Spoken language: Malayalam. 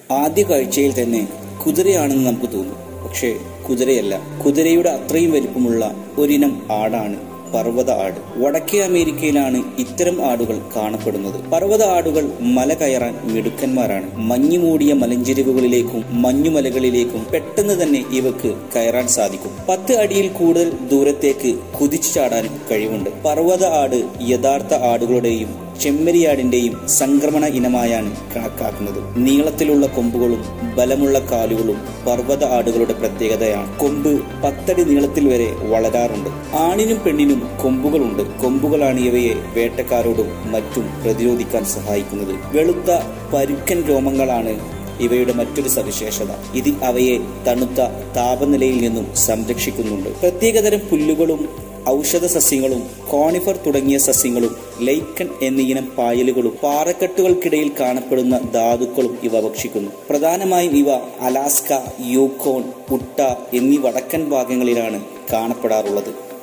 ആദ്യ കാഴ്ചയിൽ തന്നെ കുതിരയാണെന്ന് നമുക്ക് തോന്നും പക്ഷേ കുതിരയല്ല കുതിരയുടെ അത്രയും വലിപ്പമുള്ള ഒരിനം ആടാണ് പർവ്വത ആട് വടക്കേ അമേരിക്കയിലാണ് ഇത്തരം ആടുകൾ കാണപ്പെടുന്നത് പർവ്വത ആടുകൾ മല കയറാൻ മിടുക്കന്മാരാണ് മഞ്ഞു മൂടിയ മലഞ്ചെരിവുകളിലേക്കും മഞ്ഞുമലകളിലേക്കും പെട്ടെന്ന് തന്നെ ഇവക്ക് കയറാൻ സാധിക്കും പത്ത് അടിയിൽ കൂടുതൽ ദൂരത്തേക്ക് കുതിച്ചു ചാടാനും കഴിവുണ്ട് പർവ്വത ആട് യഥാർത്ഥ ആടുകളുടെയും ചെമ്മരിയാടിന്റെയും സംക്രമണ ഇനമായാണ് കണക്കാക്കുന്നത് നീളത്തിലുള്ള കൊമ്പുകളും ബലമുള്ള കാലുകളും പർവ്വത ആടുകളുടെ പ്രത്യേകതയാണ് കൊമ്പ് പത്തടി നീളത്തിൽ വരെ വളരാറുണ്ട് ആണിനും പെണ്ണിനും കൊമ്പുകളുണ്ട് കൊമ്പുകളാണ് ഇവയെ വേട്ടക്കാരോടും മറ്റും പ്രതിരോധിക്കാൻ സഹായിക്കുന്നത് വെളുത്ത പരുക്കൻ രോമങ്ങളാണ് ഇവയുടെ മറ്റൊരു സവിശേഷത ഇത് അവയെ തണുത്ത താപനിലയിൽ നിന്നും സംരക്ഷിക്കുന്നുണ്ട് പ്രത്യേകതരം പുല്ലുകളും ഔഷധ സസ്യങ്ങളും കോണിഫർ തുടങ്ങിയ സസ്യങ്ങളും ലൈക്കൺ എന്നീനം പായലുകളും പാറക്കെട്ടുകൾക്കിടയിൽ കാണപ്പെടുന്ന ധാതുക്കളും ഇവ ഭക്ഷിക്കുന്നു പ്രധാനമായും ഇവ അലാസ്ക യൂക്കോൺ ഉട്ട എന്നീ വടക്കൻ ഭാഗങ്ങളിലാണ് കാണപ്പെടാറുള്ളത്